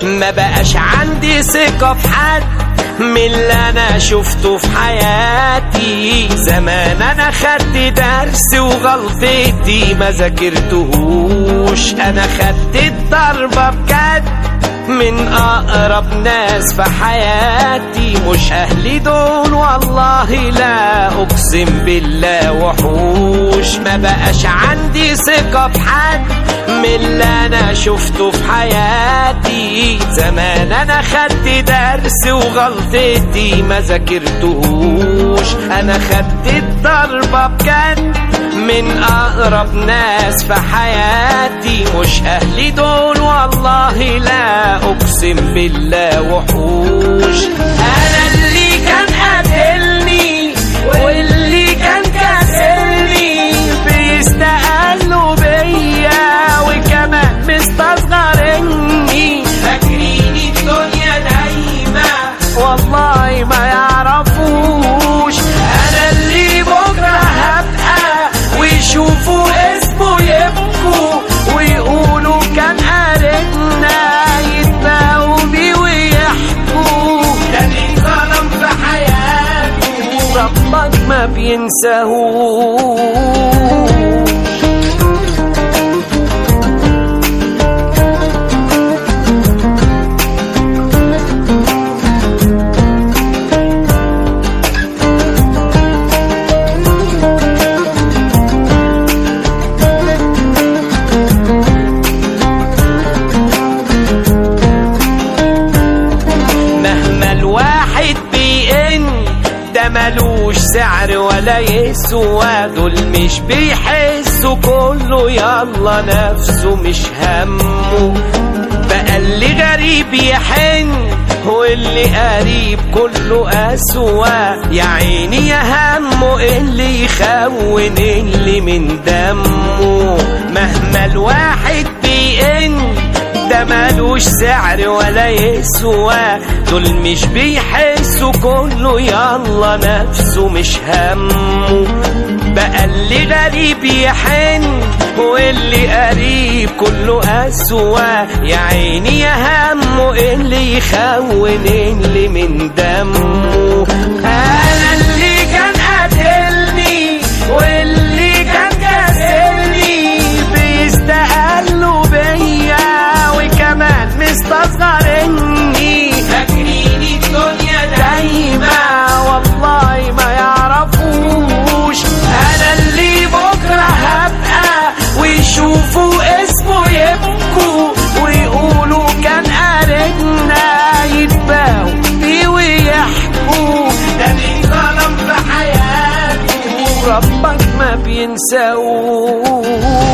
ما بقاش عندي ثقة في حد من اللي انا شفته في حياتي زمان انا خدت درس وغلطتي ما ذاكرتهوش انا خدت الضربة بجد من اقرب ناس في حياتي مش اهلي دول والله لا اقسم بالله وحوش ما بقاش عندي ثقة في حد من اللي انا شفته في حياتي زمان انا خدت درس وغلطتي ما ذاكرتهوش انا خدت الضربة بجد من اقرب ناس في حياتي مش اهلي دول والله لا اقسم بالله وحوش انا اللي كان قاتلني واللي كان كاسرني بيستقلوا بيا وكمان مستصغرني فاكرين الدنيا دايما والله ما يعرفوش انا اللي بكره هبقى ويشوفوا اسمه يبكوا ويقولوا كان قارئنا يتباهوا بيه ويحكوا ده اللي ظلم في حياته ربك ما بينساهوش مهما الواحد بيئن ده ملوش سعر ولا يسوى دول مش بيحسوا كله يلا نفسه مش همه بقى اللي غريب يحن واللي قريب كله أسوى يا عيني يا همه اللي يخون اللي من دمه مهما الواحد بيئن ده مالوش سعر ولا يسوى دول مش بيحسوا كله يلا نفسه مش همه بقى اللي غريب يحن واللي قريب كله أسوى يا عيني يا همه اللي يخون اللي من دمه أنا اللي كان قاتلني واللي كان كاسرني بيستقلوا بيا وكمان مستصغرني فاكرين الدنيا دايما والله ما يعرفوش انا اللي بكره هبقى ويشوفوا اسمه يبكوا ويقولوا كان قارئنا يتباهوا بيه ويحكوا ده اللي ظلم في حياته ربك ما بينساوش